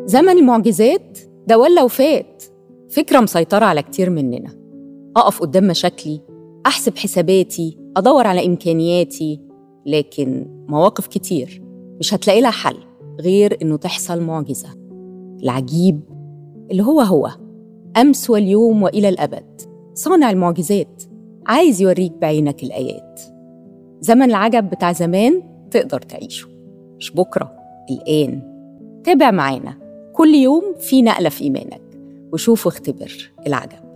زمن المعجزات ده ولا وفات فكرة مسيطرة على كتير مننا أقف قدام مشاكلي أحسب حساباتي أدور على إمكانياتي لكن مواقف كتير مش هتلاقي لها حل غير إنه تحصل معجزة العجيب اللي هو هو أمس واليوم وإلى الأبد صانع المعجزات عايز يوريك بعينك الآيات زمن العجب بتاع زمان تقدر تعيشه مش بكرة الآن تابع معانا كل يوم في نقلة في إيمانك وشوف واختبر العجب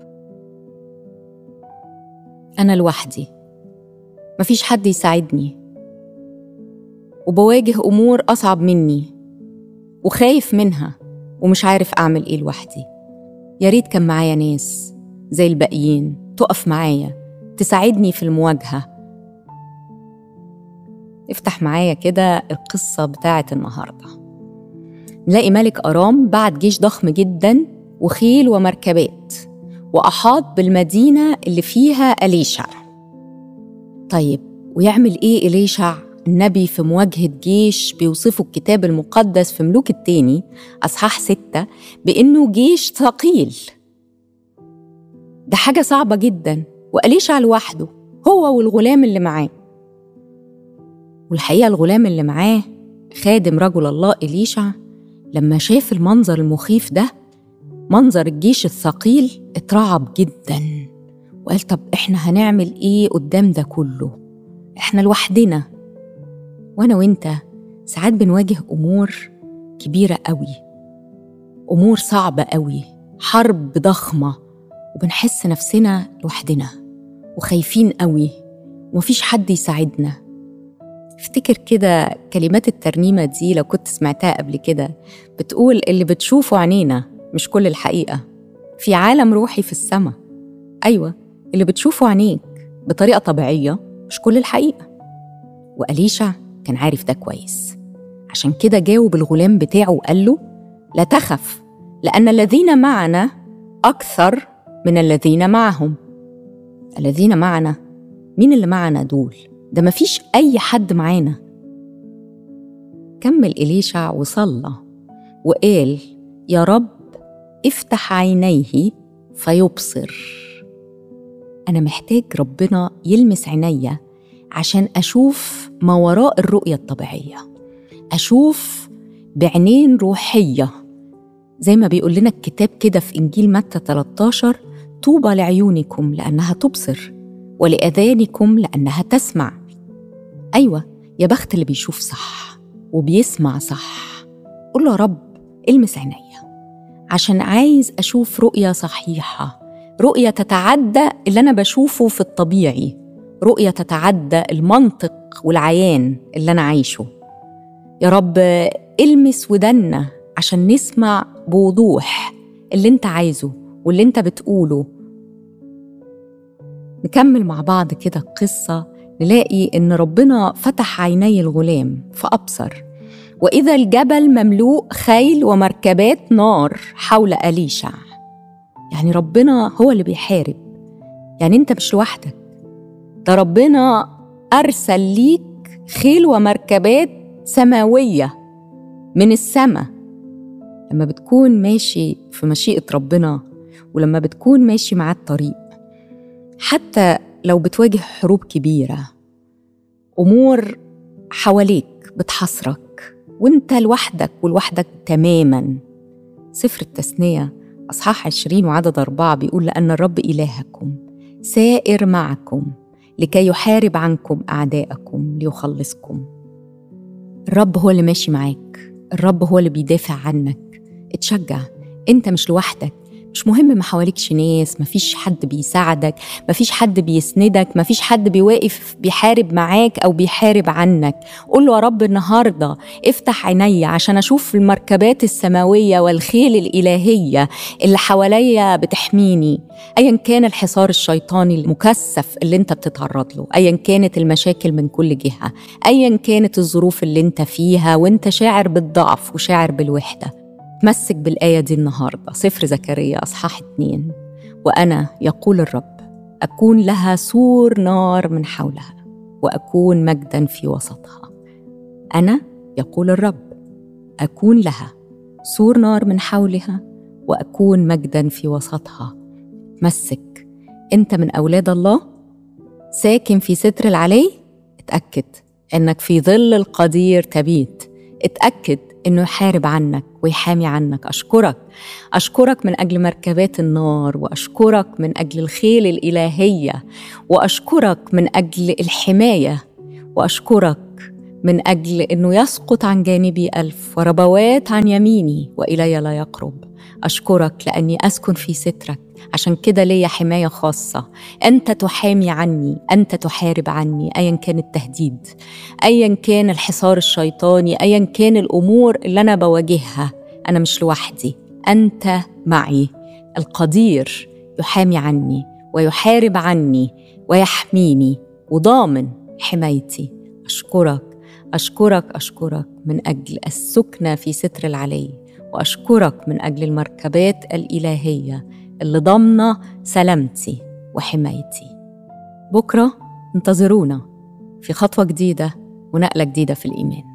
أنا لوحدي مفيش حد يساعدني وبواجه أمور أصعب مني وخايف منها ومش عارف أعمل إيه لوحدي يا ريت كان معايا ناس زي الباقيين تقف معايا تساعدني في المواجهة افتح معايا كده القصة بتاعة النهاردة نلاقي ملك أرام بعت جيش ضخم جدا وخيل ومركبات وأحاط بالمدينة اللي فيها أليشع طيب ويعمل إيه إليشع النبي في مواجهة جيش بيوصفه الكتاب المقدس في ملوك التاني أصحاح ستة بإنه جيش ثقيل ده حاجة صعبة جدا وأليشع لوحده هو والغلام اللي معاه والحقيقة الغلام اللي معاه خادم رجل الله إليشع لما شاف المنظر المخيف ده منظر الجيش الثقيل اترعب جدا وقال طب احنا هنعمل ايه قدام ده كله احنا لوحدنا وانا وانت ساعات بنواجه امور كبيره قوي امور صعبه قوي حرب ضخمه وبنحس نفسنا لوحدنا وخايفين قوي ومفيش حد يساعدنا افتكر كده كلمات الترنيمة دي لو كنت سمعتها قبل كده بتقول اللي بتشوفه عينينا مش كل الحقيقة في عالم روحي في السماء أيوة اللي بتشوفه عينيك بطريقة طبيعية مش كل الحقيقة وأليشع كان عارف ده كويس عشان كده جاوب الغلام بتاعه وقال له لا تخف لأن الذين معنا أكثر من الذين معهم الذين معنا مين اللي معنا دول ده مفيش أي حد معانا كمل إليشع وصلى وقال يا رب افتح عينيه فيبصر أنا محتاج ربنا يلمس عينيا عشان أشوف ما وراء الرؤية الطبيعية أشوف بعينين روحية زي ما بيقول لنا الكتاب كده في إنجيل متى 13 طوبى لعيونكم لأنها تبصر ولأذانكم لأنها تسمع أيوة يا بخت اللي بيشوف صح وبيسمع صح قول له يا رب المس عينيا عشان عايز أشوف رؤية صحيحة رؤية تتعدى اللي أنا بشوفه في الطبيعي رؤية تتعدى المنطق والعيان اللي أنا عايشه يا رب المس ودنا عشان نسمع بوضوح اللي انت عايزه واللي انت بتقوله نكمل مع بعض كده القصة نلاقي إن ربنا فتح عيني الغلام فأبصر وإذا الجبل مملوء خيل ومركبات نار حول أليشع يعني ربنا هو اللي بيحارب يعني أنت مش لوحدك ده ربنا أرسل ليك خيل ومركبات سماوية من السماء لما بتكون ماشي في مشيئة ربنا ولما بتكون ماشي معاه الطريق حتى لو بتواجه حروب كبيرة أمور حواليك بتحصرك وانت لوحدك ولوحدك تماما سفر التثنية أصحاح عشرين وعدد أربعة بيقول لأن الرب إلهكم سائر معكم لكي يحارب عنكم أعداءكم ليخلصكم الرب هو اللي ماشي معاك الرب هو اللي بيدافع عنك اتشجع انت مش لوحدك مش مهم ما حواليكش ناس مفيش حد بيساعدك مفيش حد بيسندك مفيش حد بيواقف بيحارب معاك او بيحارب عنك قول له يا رب النهارده افتح عيني عشان اشوف المركبات السماويه والخيل الالهيه اللي حواليا بتحميني ايا كان الحصار الشيطاني المكثف اللي انت بتتعرض له ايا كانت المشاكل من كل جهه ايا كانت الظروف اللي انت فيها وانت شاعر بالضعف وشاعر بالوحده تمسك بالآية دي النهاردة سفر زكريا أصحاح اتنين وأنا يقول الرب أكون لها سور نار من حولها وأكون مجدا في وسطها أنا يقول الرب أكون لها سور نار من حولها وأكون مجدا في وسطها تمسك أنت من أولاد الله ساكن في ستر العلي اتأكد إنك في ظل القدير تبيت اتأكد إنه يحارب عنك ويحامي عنك أشكرك أشكرك من أجل مركبات النار وأشكرك من أجل الخيل الإلهية وأشكرك من أجل الحماية وأشكرك من أجل أنه يسقط عن جانبي ألف وربوات عن يميني وإلي لا يقرب أشكرك لأني أسكن في سترك عشان كده ليا حماية خاصة أنت تحامي عني أنت تحارب عني أيا كان التهديد أيا كان الحصار الشيطاني أيا كان الأمور اللي أنا بواجهها أنا مش لوحدي أنت معي القدير يحامي عني ويحارب عني ويحميني وضامن حمايتي أشكرك أشكرك أشكرك من أجل السكنة في ستر العلي وأشكرك من أجل المركبات الإلهية اللي ضامنة سلامتي وحمايتي بكرة انتظرونا في خطوة جديدة ونقلة جديدة في الإيمان